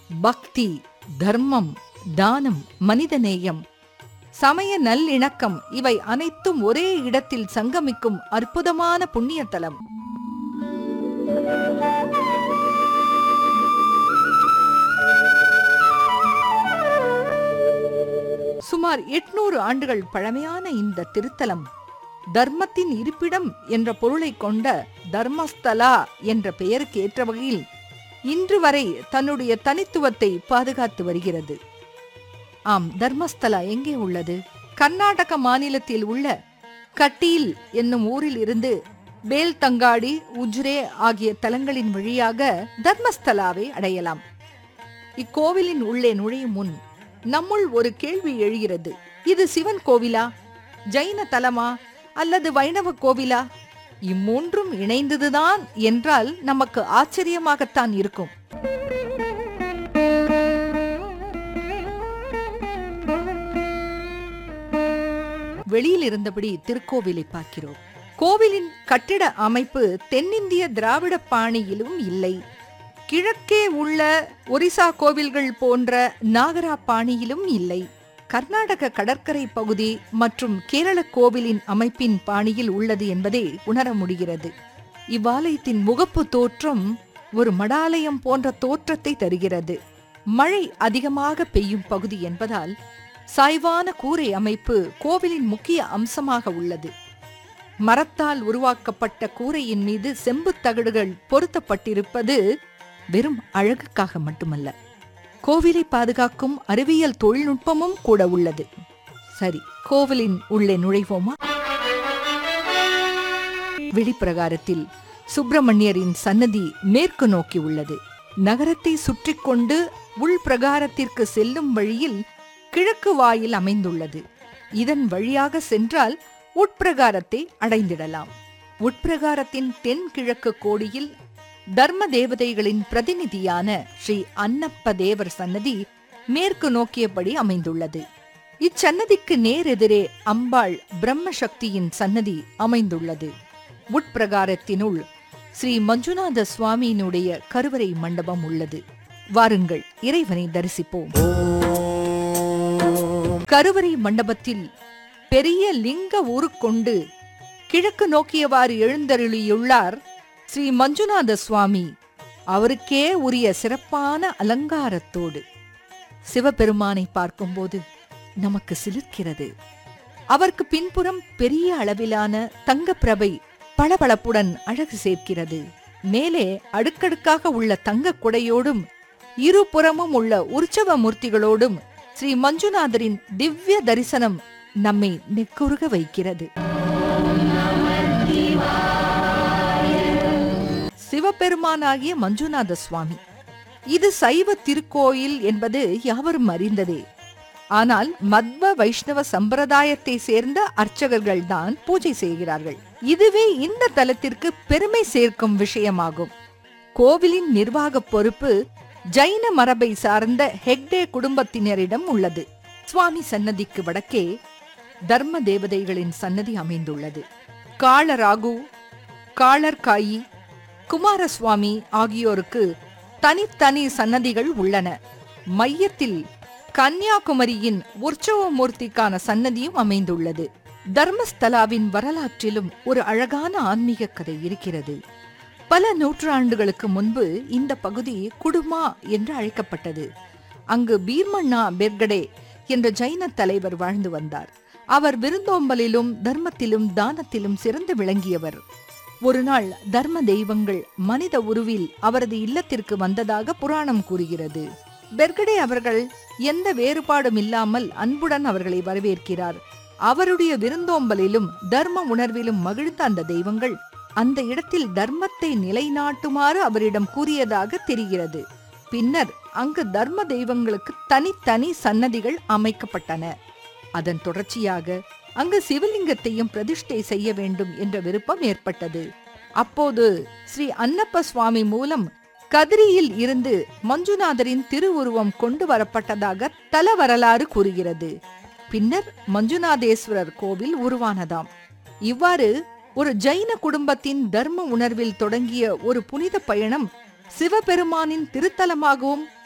பக்தி தர்மம் தானம் மனிதநேயம் சமய நல்லிணக்கம் இவை அனைத்தும் ஒரே இடத்தில் சங்கமிக்கும் அற்புதமான புண்ணிய தலம் சுமார் எட்நூறு ஆண்டுகள் பழமையான இந்த திருத்தலம் தர்மத்தின் இருப்பிடம் என்ற பொருளை கொண்ட தர்மஸ்தலா என்ற பெயருக்கு ஏற்ற வகையில் இன்று வரை தன்னுடைய தனித்துவத்தை பாதுகாத்து வருகிறது ஆம் தர்மஸ்தலா எங்கே உள்ளது கர்நாடக மாநிலத்தில் உள்ள கட்டீல் என்னும் ஊரில் இருந்து பேல்தங்காடி உஜ்ரே ஆகிய தலங்களின் வழியாக தர்மஸ்தலாவை அடையலாம் இக்கோவிலின் உள்ளே நுழையும் முன் நம்முள் ஒரு கேள்வி எழுகிறது இது சிவன் கோவிலா ஜைன தலமா அல்லது வைணவ கோவிலா இம்மூன்றும் இணைந்ததுதான் என்றால் நமக்கு ஆச்சரியமாகத்தான் இருக்கும் வெளியில் இருந்தபடி திருக்கோவிலை பார்க்கிறோம் கோவிலின் கட்டிட அமைப்பு தென்னிந்திய திராவிட பாணியிலும் இல்லை கிழக்கே உள்ள ஒரிசா கோவில்கள் போன்ற நாகரா பாணியிலும் இல்லை கர்நாடக கடற்கரை பகுதி மற்றும் கேரள கோவிலின் அமைப்பின் பாணியில் உள்ளது என்பதை உணர முடிகிறது இவ்வாலயத்தின் முகப்பு தோற்றம் ஒரு மடாலயம் போன்ற தோற்றத்தை தருகிறது மழை அதிகமாக பெய்யும் பகுதி என்பதால் சாய்வான கூரை அமைப்பு கோவிலின் முக்கிய அம்சமாக உள்ளது மரத்தால் உருவாக்கப்பட்ட கூரையின் மீது செம்புத் தகடுகள் பொருத்தப்பட்டிருப்பது வெறும் அழகுக்காக மட்டுமல்ல கோவிலை பாதுகாக்கும் அறிவியல் தொழில்நுட்பமும் கூட உள்ளது சரி கோவிலின் உள்ளே நுழைவோமா வெளிப்பிரகாரத்தில் சுப்பிரமணியரின் சன்னதி மேற்கு நோக்கி உள்ளது நகரத்தை சுற்றி கொண்டு உள்பிரகாரத்திற்கு செல்லும் வழியில் கிழக்கு வாயில் அமைந்துள்ளது இதன் வழியாக சென்றால் உட்பிரகாரத்தை அடைந்திடலாம் உட்பிரகாரத்தின் தென்கிழக்கு கோடியில் தர்ம தேவதைகளின் பிரதிநிதியான ஸ்ரீ அன்னப்ப தேவர் சன்னதி மேற்கு நோக்கியபடி அமைந்துள்ளது இச்சன்னதிக்கு நேரெதிரே அம்பாள் பிரம்ம சக்தியின் சன்னதி அமைந்துள்ளது உட்பிரகாரத்தினுள் ஸ்ரீ மஞ்சுநாத சுவாமியினுடைய கருவறை மண்டபம் உள்ளது வாருங்கள் இறைவனை தரிசிப்போம் கருவறை மண்டபத்தில் பெரிய லிங்க உருக்கொண்டு கிழக்கு நோக்கியவாறு எழுந்தருளியுள்ளார் ஸ்ரீ மஞ்சுநாத சுவாமி அவருக்கே உரிய சிறப்பான அலங்காரத்தோடு சிவபெருமானை பார்க்கும்போது நமக்கு சிலிர்க்கிறது அவருக்கு பின்புறம் பெரிய அளவிலான தங்கப்பிரபை பளபளப்புடன் அழகு சேர்க்கிறது மேலே அடுக்கடுக்காக உள்ள தங்க குடையோடும் இருபுறமும் உள்ள உற்சவ மூர்த்திகளோடும் ஸ்ரீ மஞ்சுநாதரின் திவ்ய தரிசனம் நம்மை நெக்குருக வைக்கிறது சிவபெருமானாகிய மஞ்சுநாத சுவாமி இது சைவ திருக்கோயில் என்பது யாவரும் அறிந்ததே ஆனால் மத்வ வைஷ்ணவ சம்பிரதாயத்தை சேர்ந்த அர்ச்சகர்கள் தான் பூஜை செய்கிறார்கள் இதுவே இந்த தலத்திற்கு பெருமை சேர்க்கும் விஷயமாகும் கோவிலின் நிர்வாக பொறுப்பு ஜைன மரபை சார்ந்த ஹெக்டே குடும்பத்தினரிடம் உள்ளது சுவாமி சன்னதிக்கு வடக்கே தர்ம தேவதைகளின் சன்னதி அமைந்துள்ளது காளராகு காளர்காயி குமாரசுவாமி ஆகியோருக்கு தனித்தனி சன்னதிகள் உள்ளன மையத்தில் கன்னியாகுமரியின் உற்சவமூர்த்திக்கான சன்னதியும் அமைந்துள்ளது தர்மஸ்தலாவின் வரலாற்றிலும் ஒரு அழகான ஆன்மீக கதை இருக்கிறது பல நூற்றாண்டுகளுக்கு முன்பு இந்த பகுதி குடுமா என்று அழைக்கப்பட்டது அங்கு பீர்மண்ணா பெர்கடே என்ற ஜைன தலைவர் வாழ்ந்து வந்தார் அவர் விருந்தோம்பலிலும் தர்மத்திலும் தானத்திலும் சிறந்து விளங்கியவர் ஒரு நாள் தர்ம தெய்வங்கள் மனித உருவில் அவரது இல்லத்திற்கு வந்ததாக புராணம் கூறுகிறது பெர்கடே அவர்கள் எந்த வேறுபாடும் இல்லாமல் அன்புடன் அவர்களை வரவேற்கிறார் அவருடைய விருந்தோம்பலிலும் தர்ம உணர்விலும் மகிழ்ந்த அந்த தெய்வங்கள் அந்த இடத்தில் தர்மத்தை நிலைநாட்டுமாறு அவரிடம் கூறியதாக தெரிகிறது பின்னர் அங்கு தர்ம தெய்வங்களுக்கு தனித்தனி சன்னதிகள் அமைக்கப்பட்டன அதன் தொடர்ச்சியாக அங்கு சிவலிங்கத்தையும் பிரதிஷ்டை செய்ய வேண்டும் என்ற விருப்பம் ஏற்பட்டது அப்போது ஸ்ரீ அன்னப்ப சுவாமி மூலம் கதிரியில் இருந்து மஞ்சுநாதரின் திருவுருவம் கொண்டு வரப்பட்டதாக தல வரலாறு கூறுகிறது பின்னர் மஞ்சுநாதேஸ்வரர் கோவில் உருவானதாம் இவ்வாறு ஒரு ஜைன குடும்பத்தின் தர்ம உணர்வில் தொடங்கிய ஒரு புனித பயணம் சிவபெருமானின் திருத்தலமாகவும்